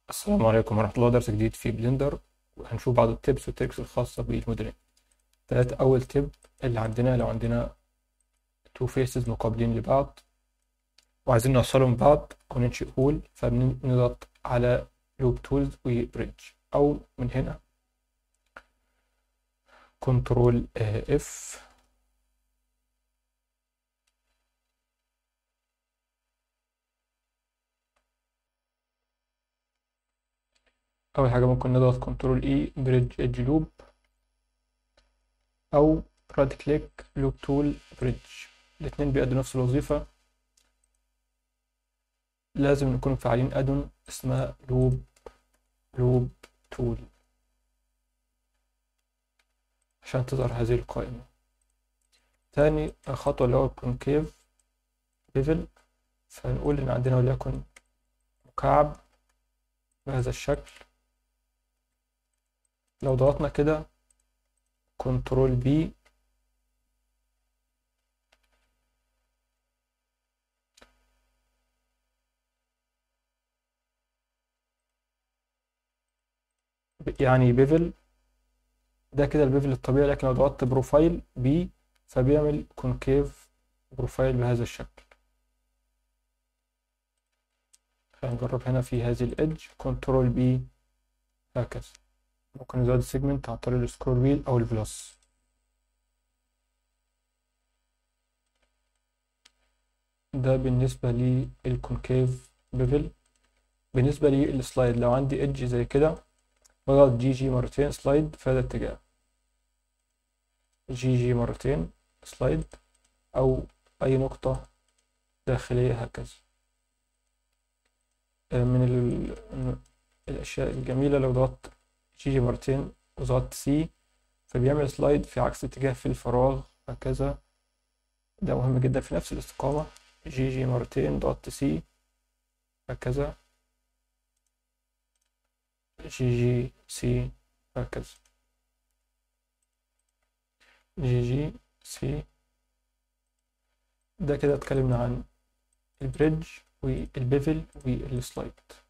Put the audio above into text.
السلام عليكم ورحمة الله درس جديد في بلندر وهنشوف بعض التبس والتريكس الخاصة بالموديلين تلاتة أول تب اللي عندنا لو عندنا تو فيسز مقابلين لبعض وعايزين نوصلهم ببعض أو ننشئ هول فبنضغط على لوب تولز وبريدج أو من هنا كنترول اف أول حاجة ممكن نضغط كنترول اي بريدج ايدج لوب أو رايت كليك لوب تول بريدج الاتنين بيأدوا نفس الوظيفة لازم نكون فاعلين أدون اسمها لوب لوب تول عشان تظهر هذه القائمة تاني خطوة اللي هو الكونكيف بيفل فنقول إن عندنا وليكن مكعب بهذا الشكل لو ضغطنا كده كنترول بي يعني بيفل ده كده البيفل الطبيعي لكن لو ضغطت بروفايل بي فبيعمل كونكيف بروفايل بهذا الشكل خلينا نجرب هنا في هذه الإدج كنترول بي هكذا ممكن نزود السيجمنت عن طريق السكرول ويل أو البلس ده بالنسبة للكونكيف بيفل بالنسبة للسلايد لو عندي إدج زي كده بضغط جي جي مرتين سلايد في هذا الاتجاه جي جي مرتين سلايد أو أي نقطة داخلية هكذا من الأشياء الجميلة لو ضغطت جي جي مرتين وضغطت سي فبيعمل سلايد في عكس اتجاه في الفراغ هكذا ده مهم جدا في نفس الاستقامة جي جي مرتين ضغطت سي هكذا جي جي سي هكذا جي جي سي ده كده اتكلمنا عن البريدج والبيفل والسلايد